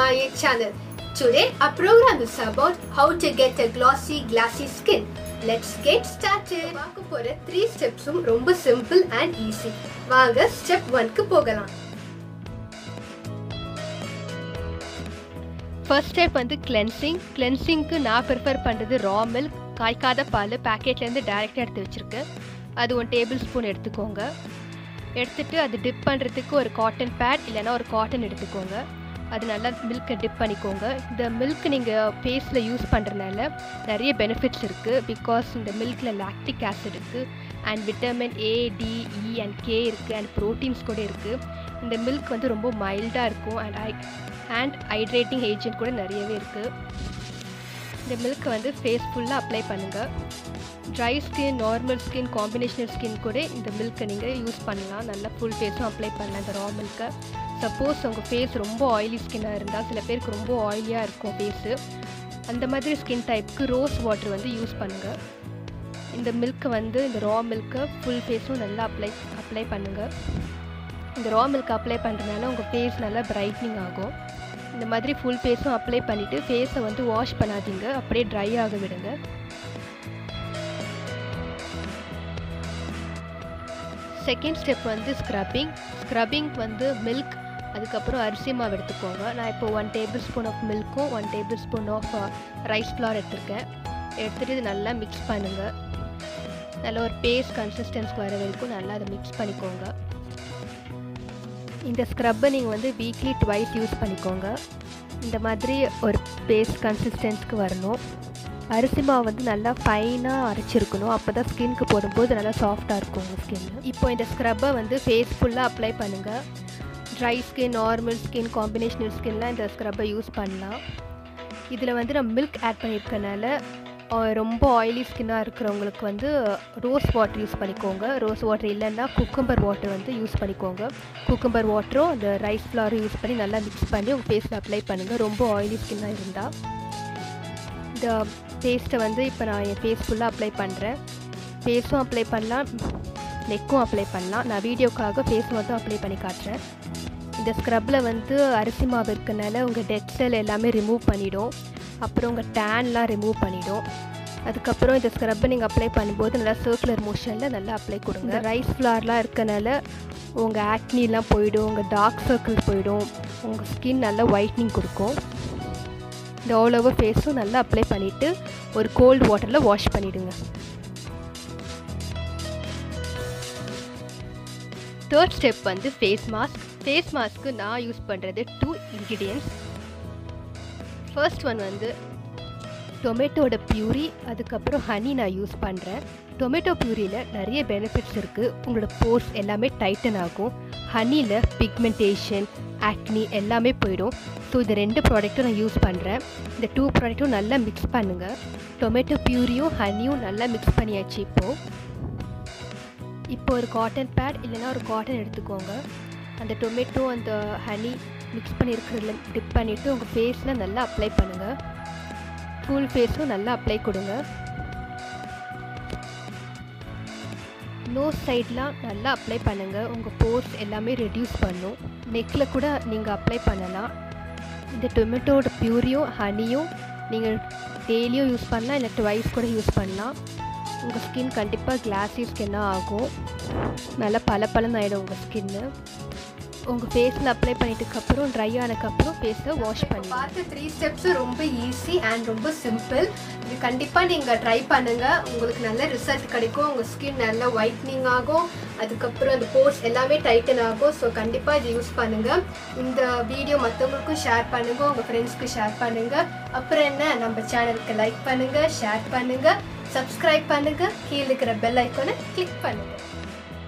my channel. Today our program is about how to get a glossy glassy skin. Let's get started. பார்க்க போற three ஸ்டெப்ஸும் ரொம்ப simple and easy வாங்க step ஒன்க்கு போகலாம் first step வந்து cleansing கிளென்சிங்க்கு நான் prefer பண்ணுறது ரா milk காய்க்காத பால் பேக்கெட்லேருந்து டைரெக்டாக எடுத்து வச்சுருக்கேன் அது ஒன் டேபிள் ஸ்பூன் எடுத்துக்கோங்க எடுத்துட்டு அது டிப் பண்ணுறதுக்கு ஒரு காட்டன் பேட் இல்லைன்னா ஒரு காட்டன் எடுத்துக்கோங்க அது நல்லா மில்க்கை டிப் பண்ணிக்கோங்க இந்த மில்க் நீங்கள் ஃபேஸில் யூஸ் பண்ணுறதுனால நிறைய பெனிஃபிட்ஸ் இருக்குது பிகாஸ் இந்த மில்கில் லாக்டிக் ஆசிட் இருக்குது and vitamin A D E and K இருக்குது அண்ட் ப்ரோட்டீன்ஸ் கூட இருக்குது இந்த மில்க் வந்து ரொம்ப மைல்டாக இருக்கும் and I and hydrating agent கூட நிறையவே இருக்குது இந்த மில்க்கை வந்து ஃபேஸ் ஃபுல்லாக அப்ளை பண்ணுங்கள் dry skin normal skin combinational skin கூட இந்த மில்க்கை நீங்கள் யூஸ் பண்ணலாம் நல்லா ஃபுல் ஃபேஸும் அப்ளை பண்ணலாம் இந்த ரா மில்க்கை சப்போஸ் உங்கள் ஃபேஸ் ரொம்ப ஆயிலி ஸ்கின்னாக இருந்தால் சில பேருக்கு ரொம்ப ஆயிலியாக இருக்கும் ஃபேஸு அந்த மாதிரி ஸ்கின் டைப்புக்கு ரோஸ் வாட்டர் வந்து யூஸ் பண்ணுங்கள் இந்த மில்க்கை வந்து இந்த ரா மில்க்கை ஃபுல் ஃபேஸும் நல்லா அப்ளை அப்ளை பண்ணுங்கள் இந்த ரா மில்க் அப்ளை பண்ணுறதுனால உங்கள் ஃபேஸ் நல்லா பிரைட்னிங் ஆகும் இந்த மாதிரி ஃபுல் ஃபேஸும் அப்ளை பண்ணிவிட்டு ஃபேஸை வந்து வாஷ் பண்ணாதீங்க அப்படியே ட்ரை ஆக விடுங்க செகண்ட் ஸ்டெப் வந்து ஸ்க்ரப்பிங் ஸ்க்ரப்பிங் வந்து மில்க் அதுக்கப்புறம் அரிசி மாவு எடுத்துக்கோங்க நான் இப்போ ஒன் டேபிள் ஸ்பூன் ஆஃப் மில்க்கும் one tablespoon of rice flour எடுத்திருக்கேன் எடுத்துகிட்டு இது நல்லா மிக்ஸ் பண்ணுங்கள் நல்ல ஒரு பேஸ்ட் கன்சிஸ்டன்ஸ்க்கு வர வரைக்கும் நல்லா அதை மிக்ஸ் பண்ணிக்கோங்க இந்த ஸ்க்ரப்பை நீங்கள் வந்து வீக்லி ட்வைஸ் யூஸ் பண்ணிக்கோங்க இந்த மாதிரி ஒரு பேஸ்ட் கன்சிஸ்டன்ஸ்க்கு வரணும் அரிசி மாவு வந்து நல்லா ஃபைனாக அரைச்சிருக்கணும் அப்போ தான் ஸ்கின்க்கு போடும்போது நல்லா சாஃப்டாக இருக்கும் உங்கள் ஸ்கின் இப்போ இந்த ஸ்க்ரப்பை வந்து ஃபேஸ் ஃபுல்லாக அப்ளை பண்ணுங்கள் dry skin normal skin combinational ஸ்கின்லாம் இந்த ஸ்க்ரப்பை யூஸ் பண்ணலாம் இதில் வந்து நம்ம மில்க் ஆட் பண்ணியிருக்கனால ரொம்ப ஆயிலி ஸ்கின்னாக இருக்கிறவங்களுக்கு வந்து ரோஸ் வாட்டர் யூஸ் பண்ணிக்கோங்க ரோஸ் வாட்டர் இல்லைன்னா குக்கம்பர் வாட்டர் வந்து யூஸ் பண்ணிக்கோங்க குக்கம்பர் வாட்டரும் அந்த ரைஸ் ஃப்ளாரும் யூஸ் பண்ணி நல்லா மிக்ஸ் பண்ணி உங்கள் ஃபேஸில் அப்ளை பண்ணுங்கள் ரொம்ப ஆயிலி ஸ்கின்னாக இருந்தால் இந்த பேஸ்ட்டை வந்து இப்போ நான் என் ஃபேஸ் ஃபுல்லாக அப்ளை பண்ணுறேன் ஃபேஸும் அப்ளை பண்ணலாம் நெக்கும் அப்ளை பண்ணலாம் நான் வீடியோக்காக ஃபேஸ் மட்டும் அப்ளை பண்ணி காட்டுறேன் இந்த ஸ்க்ரப்பில் வந்து அரிசி மாவு இருக்கனால உங்கள் டெட் செல் எல்லாமே ரிமூவ் பண்ணிடும் அப்புறம் உங்கள் டேன்லாம் ரிமூவ் பண்ணிடும் அதுக்கப்புறம் இந்த ஸ்க்ரப்பை நீங்கள் அப்ளை பண்ணும்போது நல்லா சர்க்குலர் மோஷனில் நல்லா அப்ளை கொடுங்க ரைஸ் ஃப்ளார்லாம் இருக்கனால உங்கள் ஆக்னிலாம் போயிடும் உங்கள் டார்க் சர்க்கிள் போயிடும் உங்கள் ஸ்கின் நல்லா ஒயிட்னிங் கொடுக்கும் இந்த ஆல் ஓவர் ஃபேஸும் நல்லா அப்ளை பண்ணிவிட்டு ஒரு கோல்டு வாட்டரில் வாஷ் பண்ணிவிடுங்க தேர்ட் ஸ்டெப் வந்து ஃபேஸ் மாஸ்க் ஃபேஸ் மாஸ்க்கு நான் யூஸ் பண்ணுறது டூ இன்க்ரீடியன்ஸ் ஃபர்ஸ்ட் ஒன் வந்து டொமேட்டோட பியூரி அதுக்கப்புறம் ஹனி நான் யூஸ் பண்ணுறேன் டொமேட்டோ பியூரியில் நிறைய பெனிஃபிட்ஸ் இருக்குது உங்களோட போர்ஸ் எல்லாமே டைட்டன் ஆகும் ஹனியில் பிக்மெண்டேஷன் ஆக்னி எல்லாமே போயிடும் ஸோ இந்த ரெண்டு ப்ராடக்ட்டும் நான் யூஸ் பண்ணுறேன் இந்த டூ ப்ராடக்ட்டும் நல்லா மிக்ஸ் பண்ணுங்கள் டொமேட்டோ பியூரியும் ஹனியும் நல்லா மிக்ஸ் பண்ணியாச்சு இப்போது இப்போ ஒரு காட்டன் பேட் இல்லைன்னா ஒரு காட்டன் எடுத்துக்கோங்க அந்த டொமேட்டோ அந்த ஹனி மிக்ஸ் பண்ணியிருக்கிறதுல டிப் பண்ணிவிட்டு உங்கள் ஃபேஸில் நல்லா அப்ளை பண்ணுங்கள் ஃபுல் ஃபேஸும் நல்லா அப்ளை கொடுங்க நோஸ் சைட்லாம் நல்லா அப்ளை பண்ணுங்கள் உங்கள் போர்ஸ் எல்லாமே ரெடியூஸ் பண்ணும் நெக்கில் கூட நீங்கள் அப்ளை பண்ணலாம் இந்த டொமேட்டோட பியூரியும் ஹனியும் நீங்கள் டெய்லியும் யூஸ் பண்ணலாம் இல்லை ட்வைஸ் கூட யூஸ் பண்ணலாம் உங்கள் ஸ்கின் கண்டிப்பாக கிளாஸி ஸ்கின்னாக ஆகும் நல்லா பல பலன் ஆகிடும் உங்கள் ஸ்கின்னு உங்கள் ஃபேஸில் அப்ளை பண்ணிட்டதுக்கப்புறம் ட்ரை ஆனதுக்கப்புறம் ஃபேஸை வாஷ் பண்ணி பார்த்த த்ரீ ஸ்டெப்ஸும் ரொம்ப ஈஸி அண்ட் ரொம்ப சிம்பிள் இது கண்டிப்பாக நீங்கள் ட்ரை பண்ணுங்கள் உங்களுக்கு நல்ல ரிசல்ட் கிடைக்கும் உங்கள் ஸ்கின் நல்ல ஒயிட்னிங் ஆகும் அதுக்கப்புறம் அந்த போர்ஸ் எல்லாமே டைட்டன் ஆகும் ஸோ கண்டிப்பாக இது யூஸ் பண்ணுங்கள் இந்த வீடியோ மற்றவங்களுக்கும் ஷேர் பண்ணுங்கள் உங்கள் ஃப்ரெண்ட்ஸ்க்கு ஷேர் பண்ணுங்கள் அப்புறம் என்ன நம்ம சேனலுக்கு லைக் பண்ணுங்கள் ஷேர் பண்ணுங்கள் சப்ஸ்கிரைப் பண்ணுங்கள் கீழே இருக்கிற பெல் ஐக்கானை கிளிக் பண்ணுங்கள்